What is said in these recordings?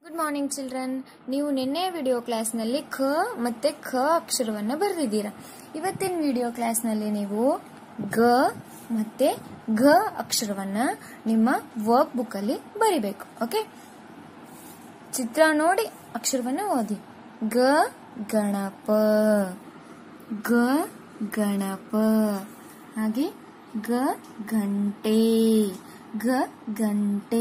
good morning children ನೀವು ನಿನ್ನೆ video ಕ್ಲಾಸ್ನಲ್ಲಿ ಖ ಮತ್ತೆ ಖ ಅಕ್ಷರವನ್ನು ಬರೆದಿದ್ದೀರಾ ಇವತ್ತಿನ ವಿಡಿಯೋ ಕ್ಲಾಸ್ನಲ್ಲಿ ನೀವು ಗ ಮತ್ತೆ ಘ ಅಕ್ಷರವನ್ನ ನಿಮ್ಮ ವರ್ಕ್ ಬುಕ್ ಅಲ್ಲಿ ಬರಿಬೇಕು ಓಕೆ ಚಿತ್ರ ನೋಡಿ ಅಕ್ಷರವನ್ನ ಓದಿ ಗ ಗಣಪ ಗ ಗಣಪ ಹಾಗೆ ಗ ಗಂಟೆ ಗ ಗಂಟೆ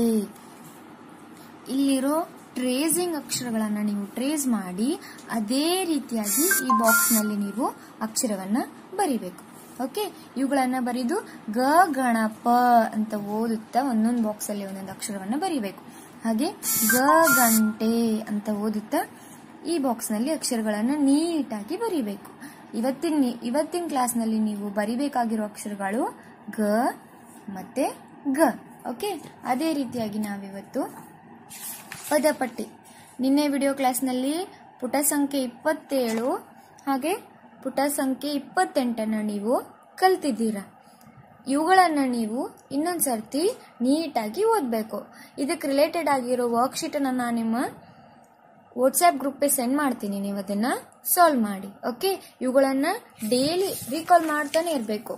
ಇಲ್ಲಿರೋ ಟ್ರೇಸಿಂಗ್ ಅಕ್ಷರಗಳನ್ನ ನೀವು ಟ್ರೇಸ್ ಮಾಡಿ ಅದೇ ರೀತಿಯಾಗಿ ಈ ಬಾಕ್ಸ್ ನಲ್ಲಿ ನೀವು ಅಕ್ಷರವನ್ನ ಬರಿಬೇಕು ಓಕೆ ಇವುಗಳನ್ನ ಬರೆದು ಗ ಗಣಪ ಅಂತ ಓದುತ್ತಾ ಒಂದೊಂದು ಬಾಕ್ಸ್ ಅಲ್ಲಿ ಒಂದೊಂದು ಅಕ್ಷರವನ್ನ ಬರಿಬೇಕು ಹಾಗೆ ಗ ಗಂಟೆ ಅಂತ ಓದುತ್ತಾ ಈ ಬಾಕ್ಸ್ ನಲ್ಲಿ ಅಕ್ಷರಗಳನ್ನ ನೀಟಾಗಿ ಬರಿಬೇಕು ಇವತ್ತಿನ ಇವತ್ತಿನ ಕ್ಲಾಸ್ ನಲ್ಲಿ ನೀವು ಬರಿಬೇಕಾಗಿರೋ ಅಕ್ಷರಗಳು ಗ ಮತ್ತೆ ಗ ಓಕೆ ಅದೇ ರೀತಿಯಾಗಿ ನಾವಿವತ್ತು ಪದಪಟ್ಟಿ ನಿನ್ನೆ ವಿಡಿಯೋ ಕ್ಲಾಸ್ನಲ್ಲಿ ಪುಟ ಸಂಖ್ಯೆ ಇಪ್ಪತ್ತೇಳು ಹಾಗೆ ಪುಟ ಸಂಖ್ಯೆ ಇಪ್ಪತ್ತೆಂಟನ್ನು ನೀವು ಕಲ್ತಿದ್ದೀರಾ ಇವುಗಳನ್ನು ನೀವು ಇನ್ನೊಂದು ಸರ್ತಿ ನೀಟಾಗಿ ಓದಬೇಕು ಇದಕ್ಕೆ ರಿಲೇಟೆಡ್ ಆಗಿರೋ ವರ್ಕ್ಶೀಟನ್ನು ನಾನು ನಿಮ್ಮ ವಾಟ್ಸ್ಆ್ಯಪ್ ಗ್ರೂಪ್ಗೆ ಸೆಂಡ್ ಮಾಡ್ತೀನಿ ನೀವು ಅದನ್ನು ಸಾಲ್ವ್ ಮಾಡಿ ಓಕೆ ಇವುಗಳನ್ನು ಡೈಲಿ ರೀಕಾಲ್ ಮಾಡ್ತಾನೆ ಇರಬೇಕು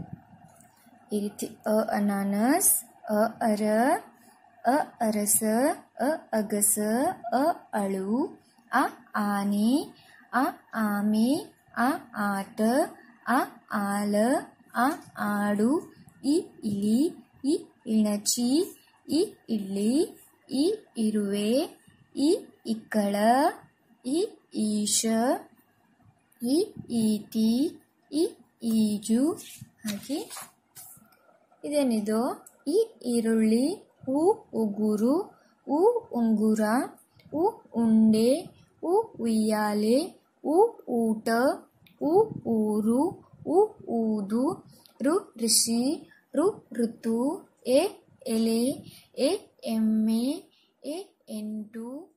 ಈ ರೀತಿ ಅ ಅನಾನಸ್ ಅ ಅರ ಅ ಅರಸ ಅ ಅಗಸ ಅ ಅಳು ಅ ಆನೆ ಅ ಆಮೆ ಅ ಆಟ ಅ ಆಲ ಅ ಆಡು ಇ ಇಲಿ ಇ ಇಣಚಿ ಇ ಇಳ್ಳಿ ಇ ಇರುವೆ ಇ ಇಕ್ಕಳ ಇ ಈಶ ಇ ಈಟಿ ಇ ಈಜು ಹಾಗೆ ಇದೇನಿದು ಈ ಈರುಳ್ಳಿ ಉ ಉಗುರು ಉ ಉಂಗುರ ಉ ಉಂಡೆ ಉ ಉಯ್ಯಾಲೆ ಉ ಊಟ ಉ ಊರು ಉ ಊದು ರು ಋಷಿ ರು ಋತು ಎ ಎಲೆ ಎ ಎಮ್ಮೆ ಎ ಎಂಟು